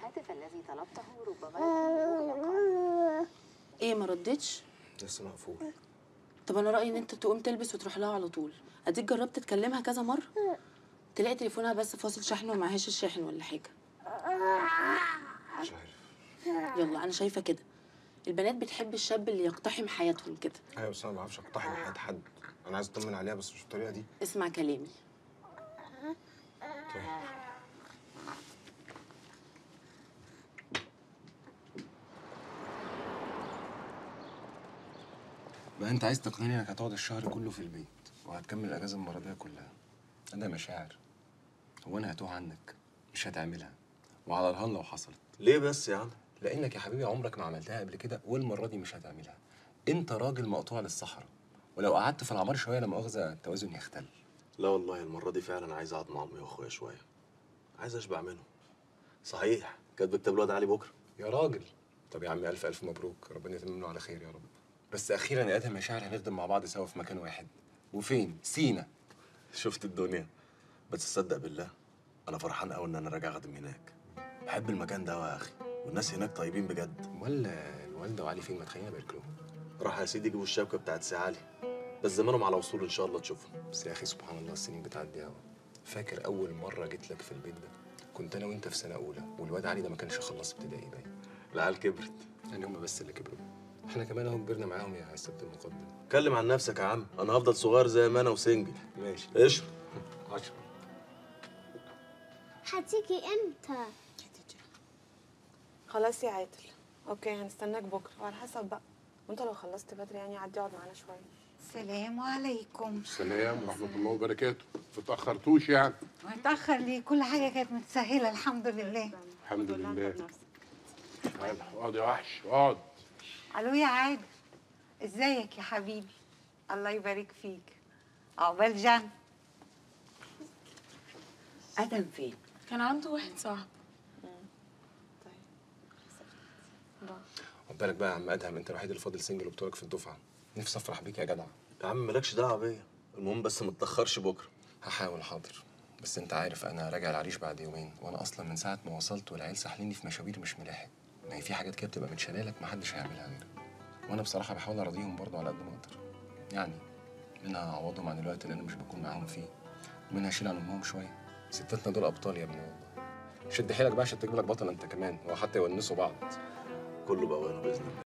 الهاتف الذي طلبته ربما يكون مغلقا ايه ما ردتش لسه مقفول طب انا رايي ان انت تقوم تلبس وتروح لها على طول اديك جربت تكلمها كذا مره تلاقي تليفونها بس فاصل شحن ومعهاش الشاحن ولا حاجه مش عارف يلا انا شايفه كده البنات بتحب الشاب اللي يقتحم حياتهم كده ايوه بس انا ما بعرفش اقتحم حياه حد انا عايز اطمن عليها بس مش بالطريقه دي اسمع كلامي طيب. بقى انت عايز تقنعني انك هتقعد الشهر كله في البيت وهتكمل الاجازه المرضيه كلها انا مشاعر هو انا هتوه عنك مش هتعملها وعلى الهان لو حصلت ليه بس يا عم؟ لانك يا حبيبي عمرك ما عملتها قبل كده والمره دي مش هتعملها انت راجل مقطوع للصحراء ولو قعدت في العمار شويه لا مؤاخذه التوازن يختل لا والله المرة دي فعلا عايز اقعد مع امي واخويا شوية. عايز اشبع منهم. صحيح كاتب كتاب الواد علي بكرة. يا راجل طب يا عم الف الف مبروك ربنا يتمم على خير يا رب بس اخيرا يا ادهم مشاعر هنخدم مع بعض سوا في مكان واحد وفين سينا شفت الدنيا. بس تصدق بالله انا فرحان قوي ان انا راجع اخدم هناك. بحب المكان ده أوي يا اخي والناس هناك طيبين بجد. امال الوالده وعلي فين ما تخلينا نبارك لهم راح يا سيدي يجيبوا الشبكة بتاعت سي علي. بس زمانهم على وصول ان شاء الله تشوفهم. بس يا اخي سبحان الله السنين بتعدي اهو فاكر اول مره جيت لك في البيت ده كنت انا وانت في سنه اولى والواد علي ده ما كانش خلص ابتدائي باين العيال كبرت. يعني هم بس اللي كبروا احنا كمان اهو كبرنا معاهم يا سياده المقدم اتكلم عن نفسك يا عم انا هفضل صغير زي ما انا وسنجل. ماشي اشرب. عشرة هتيجي امتى؟ خلاص يا عادل اوكي هنستناك بكره وعلى حسب بقى وانت لو خلصت بدري يعني عدي اقعد معانا شويه السلام عليكم السلام ورحمة الله وبركاته ما تأخرتوش يعني متأخر ليه كل حاجة كانت متسهلة الحمد لله الحمد لله تعال اقعد يا وحش اقعد ألو يا عادل ازيك يا حبيبي الله يبارك فيك عقبال جنة ادم فين كان عنده واحد صاحب خد بالك بقى يا عم ادهم انت الوحيد اللي فاضل سنجل وبتوعك في الدفعه نفسي افرح بيك يا جدع يا عم مالكش دعوة بيا. المهم بس ما تتأخرش بكرة. هحاول حاضر بس انت عارف انا راجع العريش بعد يومين وانا اصلا من ساعه ما وصلت والعيال ساحليني في مشاوير مش ملاحق ما هي في حاجات كده بتبقى متشاله لك محدش هيعملها غيرك وانا بصراحه بحاول ارضيهم برضه على قد ما اقدر يعني منها اعوضهم عن الوقت اللي انا مش بكون معاهم فيه ومنها اشيل عن امهم شويه ستاتنا دول ابطال يا ابني والله شد حيلك بقى عشان تجيب لك بطل انت كمان وحتى يونسوا بعض كله بأوانه بإذن الله.